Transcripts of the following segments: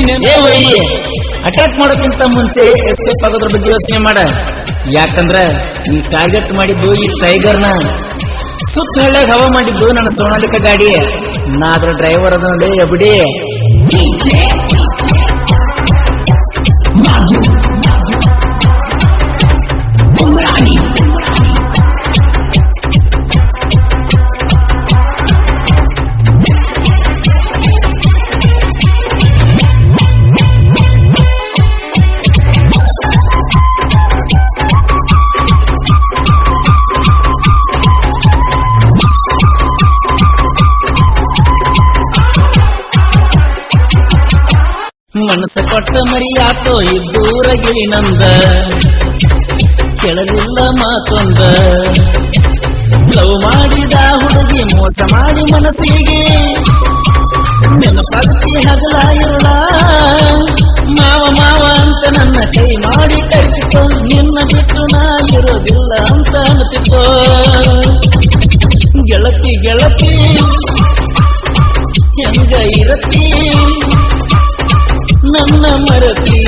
ಏ ವೈರಿ ಅಟ್ಯಾಕ್ ಮಾಡೋಕ್ಕಿಂತ ಮುಂಚೆ ಎಸ್ಕೇಪ್ ಆಗೋದ್ರ ಬಗ್ಗೆ ಯೋಚನೆ ಮಾಡ ಯಾಕಂದ್ರ ಈ ಟಾರ್ಗೆಟ್ ಮಾಡಿದ್ದು ಈ ಟೈಗರ್ನ ಸುತ್ತ ಹಳ್ಳ್ಯಾಗ ಹವಾ ಮಾಡಿದ್ದು ನನ್ನ ಸೋನಾಲಿಕ ಗಾಡಿ ನಾ ಅದ್ರ ಡ್ರೈವರ್ ಅದ ನೋಡಿ ಎಬಿಡಿ ಮನಸ್ಸ ಕೊಟ್ಟ ಮರಿಯಾತೋ ಇದ್ದೂರ ಗಿಳಿ ನಂದ ಕೆಳಲಿಲ್ಲ ಮಾತೊಂದ ಲವ್ ಮಾಡಿದ ಹುಡುಗಿ ಮೋಸ ಮಾಡಿ ಮನಸ್ಸಿಗೆ ನೆನಪಾಗ್ತಿ ಹಗಲ ಇರುಳ ಮಾವ ಮಾವ ಅಂತ ನನ್ನ ಕೈ ಮಾಡಿ ಕರೆಸಿಕೊ ನಿನ್ನ ಬಿಟ್ಟು ನಾ ಇರೋದಿಲ್ಲ ಅಂತ ಅನ್ತಿಕೋ ಗೆಳತಿ ಗೆಳತಿ ಹೆಂಗ ಇರತಿ ನನ್ನ ಮರತಿ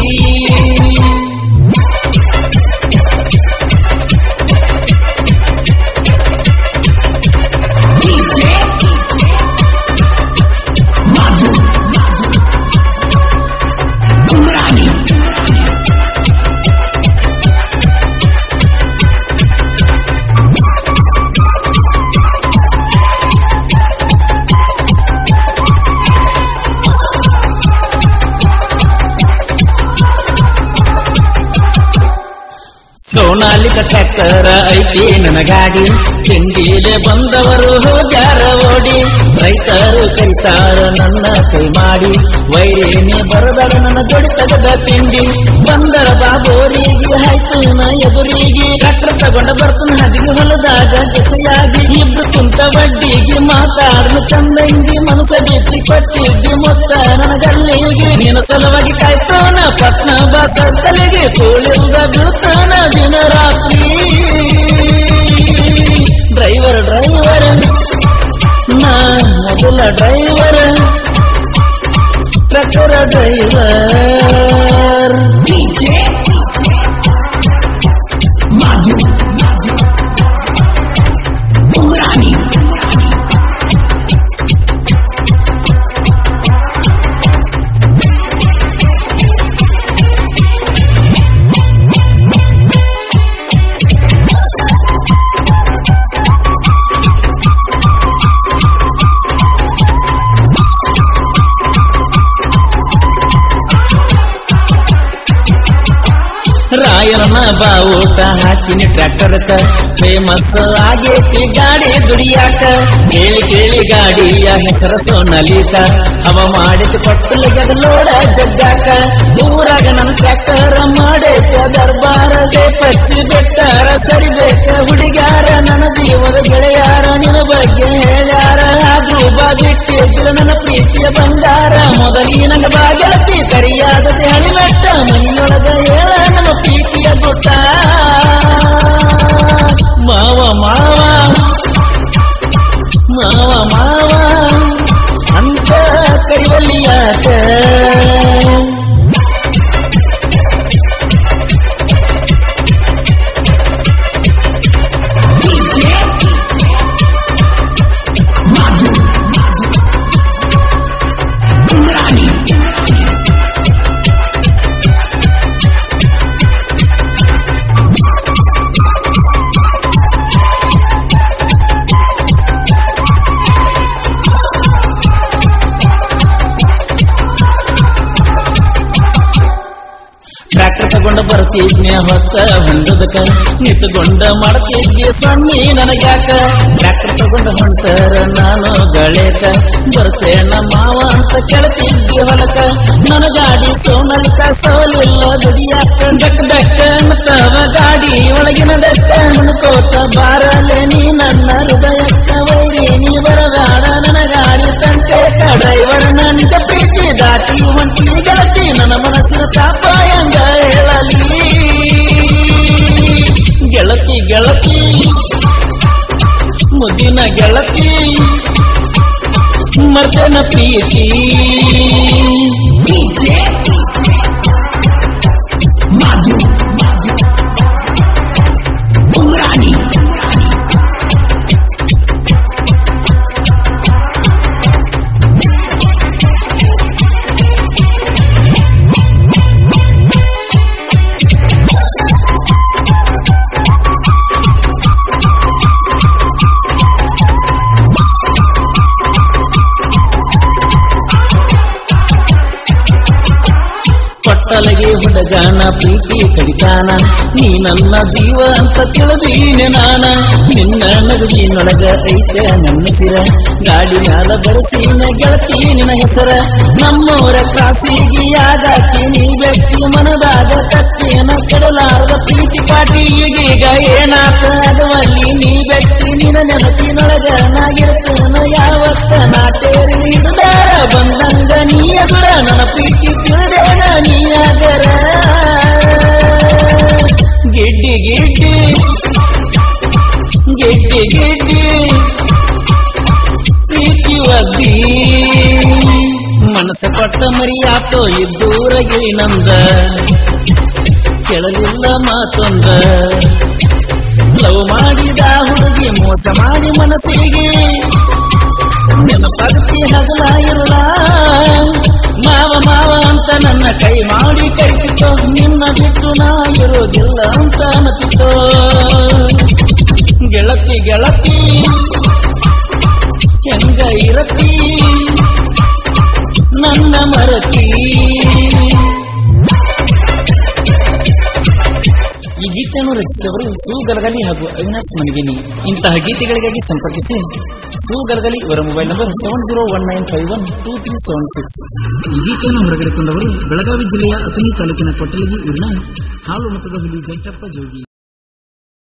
ಸೋನಾಲಿಕ ಟ್ರ್ಯಾಕ್ಟರ್ ಐತಿ ನನ್ನ ಗಾಡಿ ತಿಂಡಿಲೆ ಬಂದವರು ಹೋಗ್ಯಾರ ಓಡಿ ರೈತರು ಕರಿತಾರ ನನ್ನ ಕೈ ಮಾಡಿ ವೈರೇನೆ ಬರದಾಡ ನನ್ನ ಜೋಡಿ ತೆಗೆದ ತಿಂಡಿ ಬಂದರ ಬಾಬೋರಿಗೆ ಆಯ್ತು ನ ಎದುರಿಗೆ ಟ್ರ್ಯಾಕ್ಟರ್ ತಗೊಂಡ ಬರ್ತನ ಹದಿಗೆ ಹೊಲದಾಗ ಜೊತೆಯಾಗಿ ಇಬ್ರು ಕುಂತ ಬಡ್ಡಿಗೆ ಮಾತಾಡಲು ಚಂದಂಗಿ ಮನಸ್ಸ ಬೆಚ್ಚಿ ಕೊಟ್ಟಿದ್ದಿ ಮೊತ್ತ ನನಗಲ್ಲಿಗೆ ನಿನ್ನ ಸಲುವಾಗಿ ಕಾಯ್ತಾನ ಪಟ್ನ ಬಾಸ ತಲೆಗೆ ತೋಳಿಲ್ದ ಬೀಳ್ತಾನ ದಿನ ರಾತ್ರಿ ಡ್ರೈವರ್ ಡ್ರೈವರ್ ನಾ ಮೊದಲ ಡ್ರೈವರ್ ಟ್ರಕ್ಕರ ಡ್ರೈವರ್ ರಾಯರನ ಬಾವುಟ ಹಾಕಿನಿ ಟ್ರ್ಯಾಕ್ಟರ್ಕ ಫೇಮಸ್ ಆಗೇತಿ ಗಾಡಿ ದುಡಿಯಾಕ ಕೇಳಿ ಕೇಳಿ ಗಾಡಿಯ ಹೆಸರ ಸೋನಲಿಕ ಅವ ಮಾಡಿದ ಕೊಟ್ಟಲಿಗೆ ಲೋಡ ಜಗ್ಗಾಕ ಊರಾಗ ನನ್ನ ಟ್ರ್ಯಾಕ್ಟರ್ ಮಾಡೇತ ದರ್ಬಾರ ಪಚ್ಚಿ ಬೆಟ್ಟಾರ ಸರಿಬೇಕ ಹುಡುಗ್ಯಾರ ನನ್ನ ಜೀವದ ಗೆಳೆಯಾರ ನಿನ್ನ ಬಗ್ಗೆ ಹೇಳ್ಯಾರ ಆದ್ರೂ ಬಾ ಬಿಟ್ಟಿದ್ದಿರ ನನ್ನ ಪ್ರೀತಿಯ ಬಂಗಾರ ಮೊದಲಿನ ಬಾ ಗೆಳತಿ ಕರಿಯಾದತೆ ಹಳಿಮೆಟ್ಟ ಮನಿಯೊಳಗ ಹೇಳ ನಮ್ಮ ಪ್ರೀತಿಯ ಗುಟ್ಟ ಮಾವ ಮಾವ ಮಾವ ಮಾವ ಅಂತ ಕರಿವಲ್ಲಿಯಾಕ ಟ್ರ್ಯಾಕ್ಟರ್ ತಗೊಂಡ ಬರ್ತಿದ್ನೆ ಹೊತ್ತ ಹೊಂಡದಕ ನಿಂತುಕೊಂಡ ಮಾಡ್ತಿದ್ದೆ ಸಣ್ಣಿ ನನಗ್ಯಾಕ ಟ್ರ್ಯಾಕ್ಟರ್ ತಗೊಂಡ ಹೊಂಟರ ನಾನು ಗಳೇಕ ಬರ್ತೇನ ಮಾವ ಅಂತ ಕೇಳ್ತಿದ್ದಿ ಹೊಲಕ ನನ್ನ ಗಾಡಿ ಸೋನಲ್ಕ ಸೋಲಿಲ್ಲ ದುಡಿಯಾಕ ಡಕ್ ಡಕ್ ಅನ್ನತವ ಗಾಡಿ ಒಳಗಿನ ಡಕ್ಕ ಅನ್ಕೋತ ಬಾರಲೆ ನೀ ನನ್ನ ಹೃದಯಕ್ಕ ವೈರಿ ನೀ ಬರಬೇಡ ನನ್ನ ಗಾಡಿ ತಂಟೇಕ ಡ್ರೈವರ್ ನಿಜ ಪ್ರೀತಿ ದಾಟಿ ಹೊಂಟಿ ಗೆಳತಿ ನನ್ನ ಮನಸ್ಸಿನ ತಾಪ ಹೆಂಗ ಹೇಳಲಿ ಗೆಳತಿ ಗೆಳತಿ ಮುದ್ದಿನ ಗೆಳತಿ ಮರ್ತನ ಪ್ರೀತಿ DJ ಕೊಟ್ಟಲಗೆ ಹುಡುಗನ ಪ್ರೀತಿ ಕಡಿತಾನ ನೀ ನನ್ನ ಜೀವ ಅಂತ ತಿಳಿದೀನೆ ನಾನ ನಿನ್ನ ನಗುವಿನೊಳಗ ಐತೆ ನನ್ನ ಸಿರ ಗಾಡಿ ಮ್ಯಾಲ ಬರಸೀನ ಗೆಳತಿ ನಿನ್ನ ಹೆಸರ ನಮ್ಮೂರ ಕ್ರಾಸಿಗೆ ಯಾಗಾಕಿ ನೀ ವ್ಯಕ್ತಿ ಮನದಾಗ ಕಟ್ಟಿನ ಕೆಡಲಾರದ ಪ್ರೀತಿ ಪಾಟಿ ಈಗೀಗ ಏನಾತ ಅಗವಲ್ಲಿ ನೀ ವ್ಯಕ್ತಿ ನಿನ್ನ ನೆನಪಿನೊಳಗ ನಾಗಿರ್ತನ ಯಾವತ್ತ ನಾಟೇರಿ ಹಿಡಿದಾರ ಬಂದಂಗ ನೀ ಎದುರ ನನ್ನ ಪ್ರೀತಿ ತಿಳಿದೇನ ನೀಯಾಗರ ಗಿಡ್ಡಿ ಗಿಡ್ಡಿ ಗಿಡ್ಡಿ ಗಿಡ್ಡಿ ಪ್ರೀತಿ ಒದ್ದಿ ಮನಸ್ಸ ಕೊಟ್ಟ ಮರಿಯಾತೋ ಇದ್ದೂರಗೆ ನಂದ ಕೇಳಲಿಲ್ಲ ಮಾತೊಂದ ಲವ್ ಮಾಡಿದ ಹುಡುಗಿ ಮೋಸ ಮಾಡಿ ಮನಸ್ಸಿಗೆ ನೆನಪಾಗತಿ ಹಗಲ ಇರುಳ ಮಾವ ಮಾವ ಅಂತ ನನ್ನ ಕೈ ಮಾಡಿ ಕರಿತಿತ್ತೋ ನಿನ್ನ ಬಿಟ್ಟು ನಾ ಇರೋದಿಲ್ಲ ಅಂತ ಅನ್ನತಿತ್ತೋ ಗೆಳತಿ ಗೆಳತಿ ಹೆಂಗ ಇರತಿ ನನ್ನ ಮರತಿ ಈ ಗೀತೆಯನ್ನು ರಚಿಸಿದವರು ಸುಗರ್ಗಲಿ ಹಾಗೂ ಅವಿನಾಶ್ ಮನಿಗಿನಿ ಇಂತಹ ಗೀತೆಗಳಿಗಾಗಿ ಸಂಪರ್ಕಿಸಿ ಸುಗರ್ಗಲಿ ಇವರ mobile number seven zero one nine five one two three seven six ಈ ಗೀತೆಯನ್ನು ಹೊರಗಡೆ ತಂದವರು ಬೆಳಗಾವಿ ಜಿಲ್ಲೆಯ ಅತನಿ ತಾಲೂಕಿನ ಕೊಟ್ಟಲಗಿ ಊರಿನ ಹಾಲು ಮತದ ಹುಲಿ ಜಂಟಪ್ಪ ಜೋಗಿ